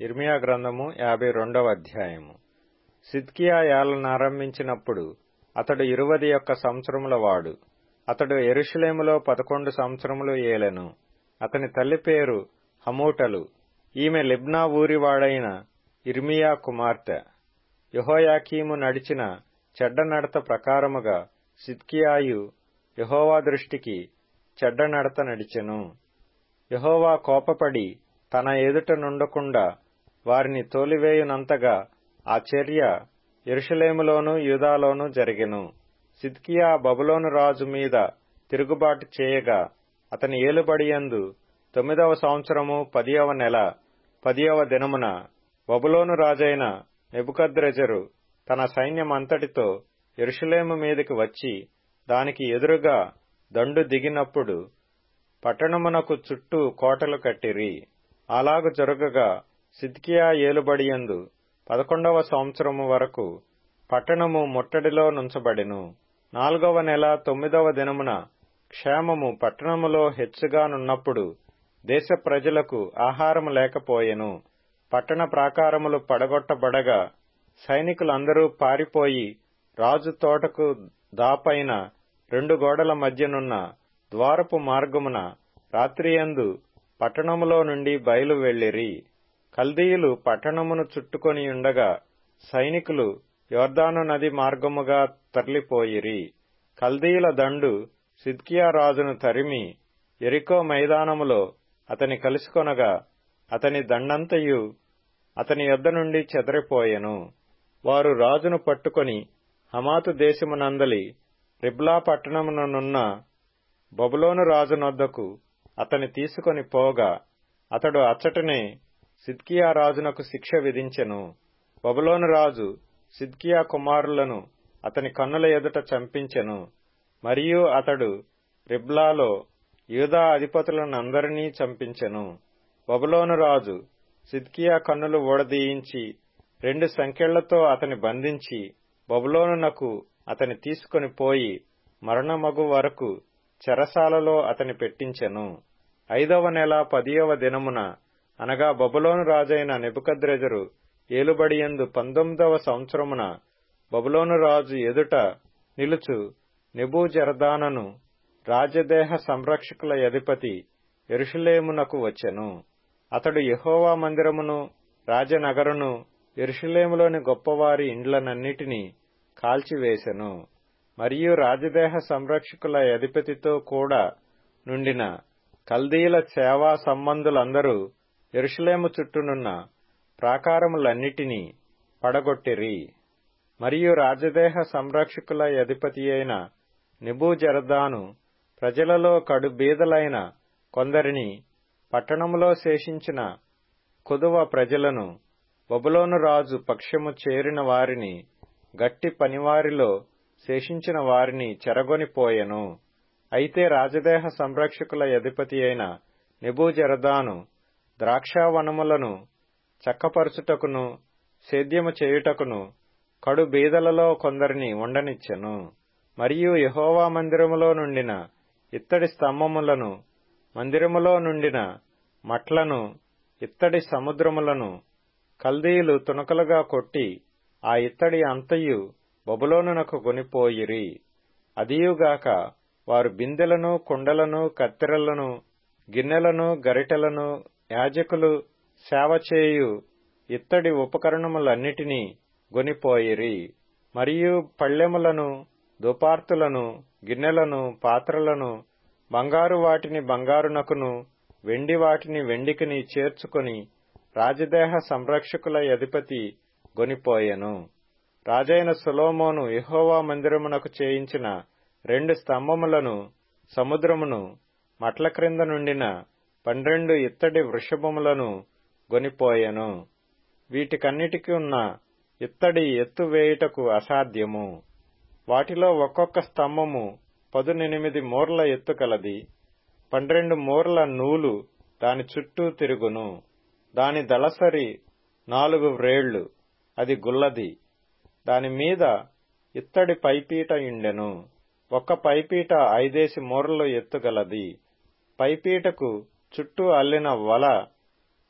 ఇర్మియా గ్రంథము యాభై రెండవ అధ్యాయము సిద్కియా ఏలనారంభించినప్పుడు అతడు ఇరువది యొక్క సంవత్సరముల వాడు అతడు ఎరుషలేములో పదకొండు సంవత్సరములు ఏలెను అతని తల్లి పేరు హమూటలు ఈమె లిబ్నా ఊరివాడైన ఇర్మియా కుమార్తె యహోయాకీము నడిచిన చెడ్డ నడత ప్రకారముగా సిద్కియాయు యహోవా దృష్టికి చెడ్డ నడత నడిచెను యహోవా కోపపడి తన ఎదుట నుండకుండా వారిని తోలివేయునంతగా ఆ చర్య ఎరుషలేములోను యూదాలోను జరిగెను సిద్కియా బబులోను రాజు మీద తిరుగుబాటు చేయగా అతని ఏలుబడియందు తొమ్మిదవ సంవత్సరము పదియవ నెల పదియవ దినమున బబులోను రాజైన నెబుకద్రెజరు తన సైన్యమంతటితో ఎరుషలేము మీదకి వచ్చి దానికి ఎదురుగా దండు దిగినప్పుడు పట్టణమునకు చుట్టూ కోటలు కట్టిరి అలాగు జరుగగా సిద్కియా ఏలుబడియందు పదకొండవ సంవత్సరము వరకు పట్టణము ముట్టడిలో నుంచబడెను నాలుగవ నెల తొమ్మిదవ దినమున క్షేమము పట్టణములో హెచ్చుగానున్నప్పుడు దేశ ప్రజలకు ఆహారము లేకపోయెను పట్టణ ప్రాకారములు పడగొట్టబడగా సైనికులందరూ పారిపోయి రాజు తోటకు దాపైన రెండు గోడల మధ్యనున్న ద్వారపు మార్గమున రాత్రియందు పట్టణములో నుండి బయలు వెళ్లిరి కల్దీయులు పట్టణమును చుట్టుకొని ఉండగా సైనికులు యోర్దాను నది మార్గముగా తరలిపోయిరి కల్దీయుల దండు సిద్కియా రాజును తరిమి ఎరికో మైదానములో అతని కలుసుకొనగా అతని దండంతయు అతని యొద్ద నుండి చెదరిపోయెను వారు రాజును పట్టుకొని హమాతు దేశమునందలి రిబ్లా పట్టణముననున్న బబులోను రాజునొద్దకు అతని తీసుకొని పోగా అతడు అచ్చటనే సిద్కియా రాజునకు శిక్ష విధించెను బబులోను రాజు సిద్కియా కుమారులను అతని కన్నుల ఎదుట చంపించెను మరియు అతడు రిబ్లాలో యూదా అధిపతులనందరినీ చంపించెను బబులోను రాజు సిద్కియా కన్నులు ఊడదీయించి రెండు సంకెళ్లతో అతని బంధించి బబులోనునకు అతని తీసుకొని పోయి మరణమగు వరకు చెరసాలలో అతని పెట్టించెను ఐదవ నెల పదియవ దినమున అనగా బబులోను రాజైన నెబుకద్రెజరు ఏలుబడియందు పంతొమ్మిదవ సంవత్సరమున బబులోను రాజు ఎదుట నిలుచు నెబూజరదానను రాజదేహ సంరక్షకుల అధిపతి ఎరుషులేమునకు వచ్చెను అతడు యహోవా మందిరమును రాజనగరును ఎరుషులేములోని గొప్పవారి ఇండ్లనన్నిటినీ కాల్చివేశెను మరియు రాజదేహ సంరక్షకుల అధిపతితో కూడా నుండిన కల్దీల సేవా సంబంధులందరూ ఎరుషులేము చుట్టూనున్న ప్రాకారములన్నిటినీ పడగొట్టిరి మరియు రాజదేహ సంరక్షకుల అధిపతి అయిన నిబూజరదాను ప్రజలలో కడు బీదలైన కొందరిని పట్టణములో శేషించిన కుదువ ప్రజలను బబులోను రాజు పక్షము చేరిన వారిని గట్టి పనివారిలో శేషించిన వారిని చెరగొనిపోయెను అయితే రాజదేహ సంరక్షకుల అధిపతి అయిన నెబూజరదాను ద్రాక్షావనములను చక్కపరుచుటకును సేద్యము చేయుటకును కడు బీదలలో కొందరిని ఉండనిచ్చెను మరియు యహోవా మందిరములో నుండిన ఇత్తడి స్తంభములను మందిరములో నుండిన మట్లను ఇత్తడి సముద్రములను కల్దీయులు తునకలుగా కొట్టి ఆ ఇత్తడి అంతయు బబులోనునకు కొనిపోయిరి అదియుగాక వారు బిందెలను కుండలను కత్తెరలను గిన్నెలను గరిటెలను యాజకులు సేవ చేయు ఇత్తడి ఉపకరణములన్నిటినీ గొనిపోయిరి మరియు పళ్ళెములను దుపార్తులను గిన్నెలను పాత్రలను బంగారు వాటిని బంగారునకును వెండి వాటిని వెండికిని చేర్చుకొని రాజదేహ సంరక్షకుల అధిపతి గొనిపోయెను రాజైన సులోమోను యహోవా మందిరమునకు చేయించిన రెండు స్తంభములను సముద్రమును మట్ల క్రింద నుండిన పన్నెండు ఇత్తడి వృషభములను గొనిపోయెను వీటికన్నిటికీ ఉన్న ఇత్తడి ఎత్తు వేయుటకు అసాధ్యము వాటిలో ఒక్కొక్క స్తంభము పదునెనిమిది మూర్ల ఎత్తు కలది పన్నెండు మూర్ల నూలు దాని చుట్టూ తిరుగును దాని దళసరి నాలుగు వ్రేళ్లు అది గుల్లది దాని మీద ఇత్తడి పైపీట ఇండెను ఒక్క పైపీట ఐదేసి మూరలు ఎత్తుగలది పైపీటకు చుట్టూ అల్లిన వల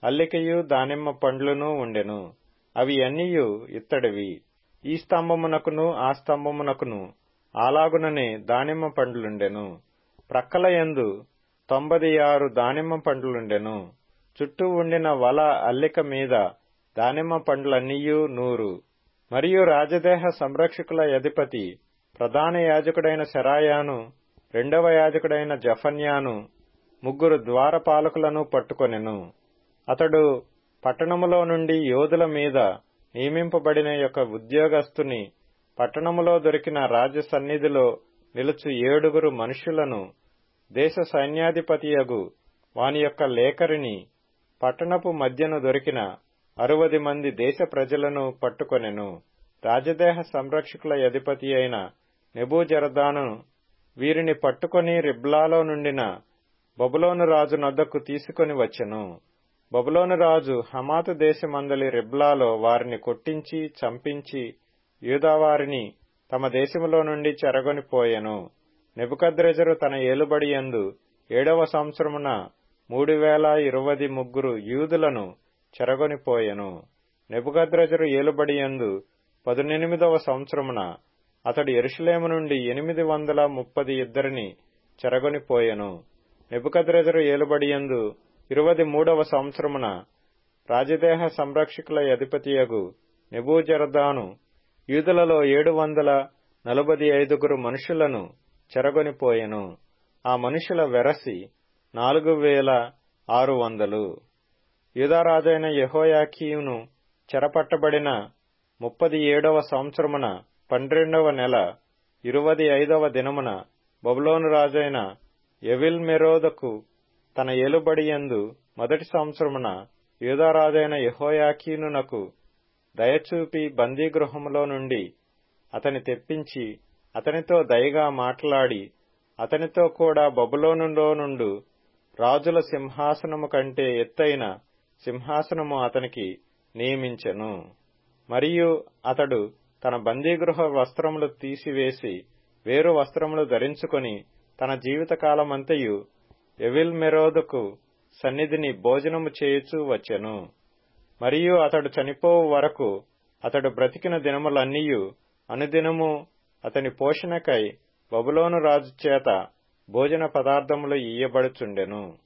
అల్లికయు దానిమ్మ పండ్లును ఉండెను అవి అన్నియు ఇత్తడివి ఈ స్తంభమునకును ఆ స్తంభమునకును అలాగుననే దానిమ్మ పండ్లుండెను ప్రక్కల యందు తొంభది ఆరు దానిమ్మ పండ్లుండెను చుట్టూ ఉండిన వల అల్లిక మీద దానిమ్మ పండ్లన్నీయూ నూరు మరియు రాజదేహ సంరక్షకుల అధిపతి ప్రధాన యాజకుడైన శరాయాను రెండవ యాజకుడైన జఫన్యాను ముగ్గురు ద్వారపాలకులను పట్టుకొనెను అతడు పట్టణములో నుండి యోధుల మీద నియమింపబడిన యొక్క ఉద్యోగస్తుని పట్టణములో దొరికిన రాజ సన్నిధిలో నిలుచు ఏడుగురు మనుషులను దేశ సైన్యాధిపతియగు వాని యొక్క లేఖరిని పట్టణపు మధ్యను దొరికిన అరువది మంది దేశ ప్రజలను పట్టుకొనెను రాజదేహ సంరక్షకుల అధిపతి అయిన నెబూజరదాను వీరిని పట్టుకొని రిబ్లాలో నుండిన బబులోను రాజు నొద్దకు తీసుకొని వచ్చెను బబులోను రాజు హమాతు దేశమందలి రిబ్లాలో వారిని కొట్టించి చంపించి యూదావారిని తమ దేశములో నుండి చెరగొనిపోయెను నెబుకద్రెజరు తన ఏలుబడి యందు ఏడవ సంవత్సరమున మూడు వేల ఇరవది ముగ్గురు యూదులను చెరగొనిపోయెను నెబుకద్రెజరు ఏలుబడి యందు పదునెనిమిదవ సంవత్సరమున అతడు ఎరుషులేము నుండి ఎనిమిది వందల ముప్పది ఇద్దరిని చెరగొనిపోయెను నెబుకద్రెజరు ఏలుబడి యందు ఇరవది మూడవ సంవత్సరమున రాజదేహ సంరక్షకుల అధిపతియగు నెబూజరదాను యూదులలో ఏడు వందల నలభై ఐదుగురు మనుషులను చెరగొనిపోయెను ఆ మనుషుల వెరసి నాలుగు వేల ఆరు వందలు యూదారాజైన యహోయాకీయును చెరపట్టబడిన ముప్పది ఏడవ సంవత్సరమున పన్నెండవ నెల ఇరువది ఐదవ దినమున బబులోను రాజైన ఎవిల్ మెరోదకు తన ఏలుబడియందు మొదటి సంవత్సరమున యూదారాజైన యహోయాకీనునకు దయచూపి బందీగృహములో నుండి అతని తెప్పించి అతనితో దయగా మాట్లాడి అతనితో కూడా బబులోనులో నుండు రాజుల సింహాసనము కంటే ఎత్తైన సింహాసనము అతనికి నియమించెను మరియు అతడు తన బందీగృహ వస్త్రములు తీసివేసి వేరు వస్త్రములు ధరించుకొని తన జీవితకాలమంతయు ఎవిల్ మెరోదుకు సన్నిధిని భోజనము చేయుచూ వచ్చెను మరియు అతడు చనిపోవు వరకు అతడు బ్రతికిన దినములన్నీయు అనుదినము అతని పోషణకై బబులోను రాజు చేత భోజన పదార్థములు ఇయ్యబడుచుండెను